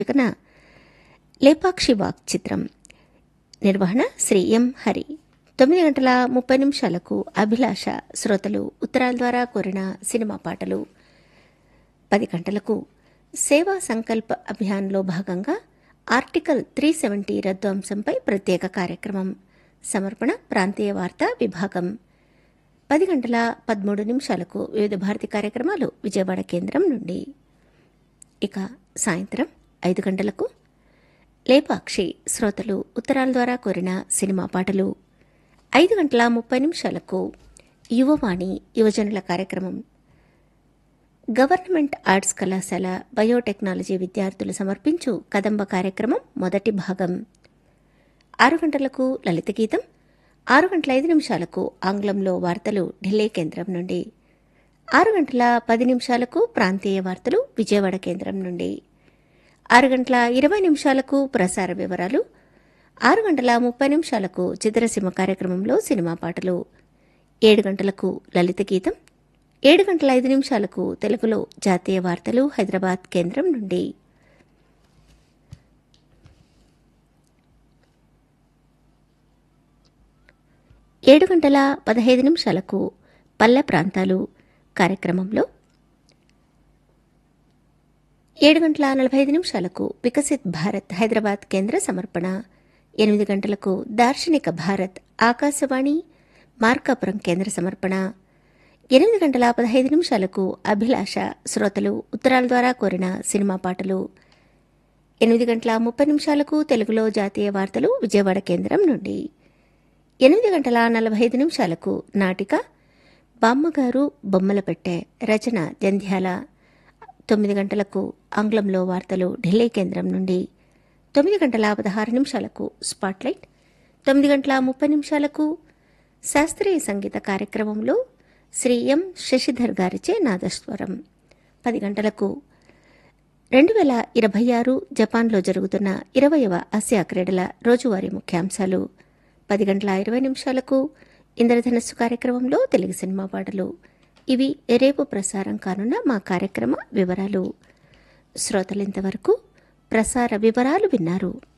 శీర్షికన లేపాక్షి వాక్ చిత్రం నిర్వహణ శ్రీ ఎం హరి తొమ్మిది గంటల ముప్పై నిమిషాలకు అభిలాష శ్రోతలు ఉత్తరాల ద్వారా కోరిన సినిమా పాటలు పది గంటలకు సేవా సంకల్ప్ అభియాన్లో భాగంగా ఆర్టికల్ త్రీ సెవెంటీ రద్దు అంశంపై ప్రత్యేక కార్యక్రమం సమర్పణ ప్రాంతీయ వార్తా విభాగం పది గంటల పదమూడు నిమిషాలకు వివిధ భారతి కార్యక్రమాలు విజయవాడ కేంద్రం నుండి ఇక సాయంత్రం ఐదు గంటలకు లేపాక్షి శ్రోతలు ఉత్తరాల ద్వారా కోరిన సినిమా పాటలు ఐదు గంటల ముప్పై నిమిషాలకు యువవాణి యువజనుల కార్యక్రమం గవర్నమెంట్ ఆర్ట్స్ కళాశాల బయోటెక్నాలజీ విద్యార్థులు సమర్పించు కదంబ కార్యక్రమం మొదటి భాగం ఆరు గంటలకు లలిత గీతం ఆరు గంటల ఐదు నిమిషాలకు ఆంగ్లంలో వార్తలు ఢిల్లీ కేంద్రం నుండి ఆరు గంటల పది నిమిషాలకు ప్రాంతీయ వార్తలు విజయవాడ కేంద్రం నుండి ఆరు గంటల ఇరవై నిమిషాలకు ప్రసార వివరాలు ఆరు గంటల ముప్పై నిమిషాలకు చిత్రసీమ కార్యక్రమంలో సినిమా పాటలు ఏడు గంటలకు లలిత గీతం ఏడు గంటల ఐదు నిమిషాలకు తెలుగులో జాతీయ వార్తలు హైదరాబాద్ కేంద్రం నుండి ఏడు గంటల పదహైదు నిమిషాలకు పల్లె ప్రాంతాలు కార్యక్రమంలో ఏడు గంటల నలభై ఐదు నిమిషాలకు వికసిత్ భారత్ హైదరాబాద్ కేంద్ర సమర్పణ ఎనిమిది గంటలకు దార్శనిక భారత్ ఆకాశవాణి మార్కాపురం కేంద్ర సమర్పణ ఎనిమిది గంటల పదహైదు నిమిషాలకు అభిలాష శ్రోతలు ఉత్తరాల ద్వారా కోరిన సినిమా పాటలు ఎనిమిది గంటల ముప్పై నిమిషాలకు తెలుగులో జాతీయ వార్తలు విజయవాడ కేంద్రం నుండి ఎనిమిది గంటల నలభై ఐదు నిమిషాలకు నాటిక బామ్మగారు బొమ్మల పెట్టే రచన జంధ్యాల తొమ్మిది గంటలకు ఆంగ్లంలో వార్తలు ఢిల్లీ కేంద్రం నుండి తొమ్మిది గంటల పదహారు నిమిషాలకు స్పాట్లైట్ తొమ్మిది గంటల ముప్పై నిమిషాలకు శాస్త్రీయ సంగీత కార్యక్రమంలో శ్రీ ఎం శశిధర్ గారిచే నాదస్వరం పది గంటలకు రెండు వేల ఇరవై ఆరు జపాన్లో జరుగుతున్న ఇరవయవ ఆసియా క్రీడల రోజువారీ ముఖ్యాంశాలు పది గంటల ఇరవై నిమిషాలకు ఇంద్రధనస్సు కార్యక్రమంలో తెలుగు సినిమా పాటలు ఇవి రేపు ప్రసారం కానున్న మా కార్యక్రమ వివరాలు శ్రోతలింతవరకు ప్రసార వివరాలు విన్నారు